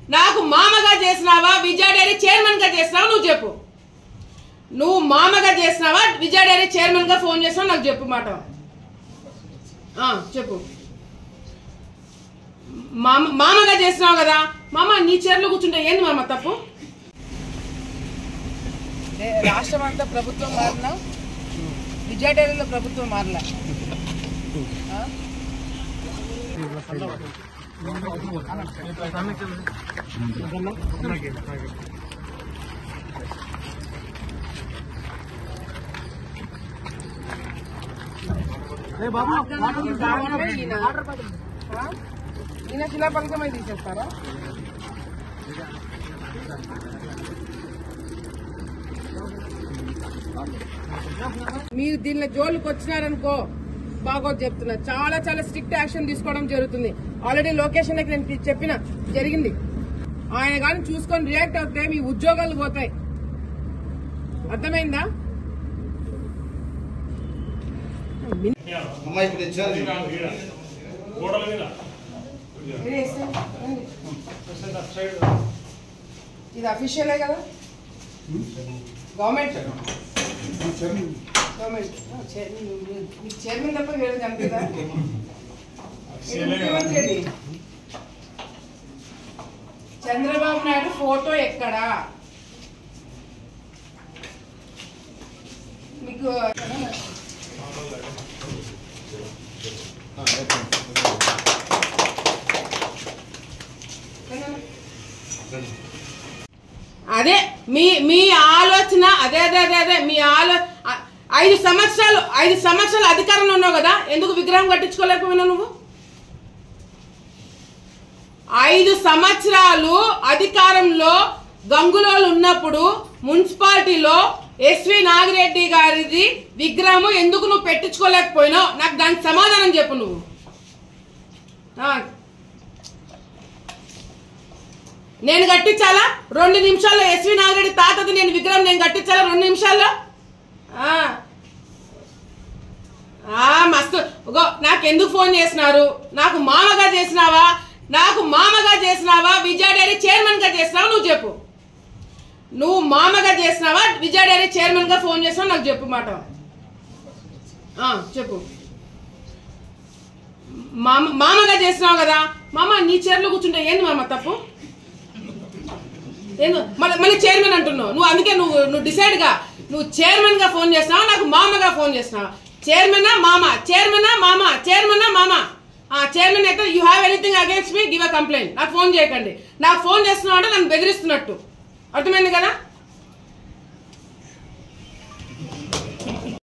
నాకు మామగా చేసినావా Vijaya dairy chairman గా చేసినావా నువ్వు చెప్పు నువ్వు మామగా చేసినావా విజయ డైరీ చైర్మన్ గా ఫోన్ చేసినావు నాకు చెప్పు మాట ఆ, చెప్పు మామ మామగా చేసినావు కదా మామ నీ చైర్లో కూర్చుంటే ఏంది మామ తప్పు రాష్ట్రం అంతా ప్రభుత్వం మారినా విజయ డైరీలో ప్రభుత్వం మారలా ఆ? ఈయన ఆ? ఈయన శిలాపలకమై తీసేస్తారా మీరు దీనిలో జోలికి వచ్చినారనుకో బాగోదు చెప్తున్నా చాలా చాలా స్ట్రిక్ట్ యాక్షన్ తీసుకోవడం జరుగుతుంది ఆల్రెడీ లొకేషన్ దగ్గర నేను చెప్పిన జరిగింది ఆయన కానీ చూసుకొని రియాక్ట్ అవుతే మీ ఉద్యోగాలు పోతాయి అర్థమైందా అమ్మాయి ఇప్పుడు ఇచ్చారు గోడల మీద ఇది అఫీషియలే కదా గవర్నమెంట్ గవర్నమెంట్ మీకు చైర్మన్ తప్ప వేరే కనిపిదా ముఖ్యమంత్రి అండి. చంద్రబాబు నాయుడు ఫోటో ఎక్కడా మీకు అదే మీ మీ ఆలోచన అదే అదే అదే అదే మీ ఆలో ఆ- ఐదు సంవత్సరాలు ఐదు సంవత్సరాలు అధికారంలో ఉన్నావు కదా ఎందుకు విగ్రహం కట్టించుకోలేకపోయినావు నువ్వు ఐదు సంవత్సరాలు అధికారంలో గంగులోలు ఉన్నప్పుడు మున్సిపాలిటీలో ఎస్వి నాగిరెడ్డి గారిది విగ్రహము ఎందుకు నువ్వు పెట్టించుకోలేకపోయినావు నాకు దానికి సమాధానం చెప్పు నువ్వు ఆ, నేను కట్టించాలా రెండు నిమిషాల్లో ఎస్వి నాగిరెడ్డి తాతది నేను విగ్రహం నేను కట్టించాలా రెండు నిమిషాల్లో ఆ. ఆ, మస్తు ఇగో నాకు ఎందుకు ఫోన్ చేసినారు నాకు మామగా చేసినావా నాకు మామగా చేసినావా విజయ డైరీ చైర్మన్ గా చేసినావా నువ్వు చెప్పు నువ్వు మామగా చేసినావా విజయ డైరీ చైర్మన్ గా ఫోన్ చేసినావు నాకు చెప్పు మాట ఆ, చెప్పు మామ మామగా చేసినావు కదా మామ నీ చైర్లో కూర్చుంటే ఏంది మామ తప్పు ఏందో మళ్ళీ మళ్ళీ చైర్మన్ అంటున్నావు నువ్వు అందుకే నువ్వు నువ్వు డిసైడ్ గా నువ్వు చైర్మన్ గా ఫోన్ చేస్తున్నావా నాకు మామగా ఫోన్ చేస్తున్నావా చైర్మనా మామ చైర్మనా మామ చైర్మనా మామ ఆ చైర్మన్ అయితే you have anything against me give a complaint నాకు ఫోన్ చేయకండి నాకు ఫోన్ చేస్తున్నావు అంటే నన్ను బెదిరిస్తున్నట్టు అర్థమైంది కదా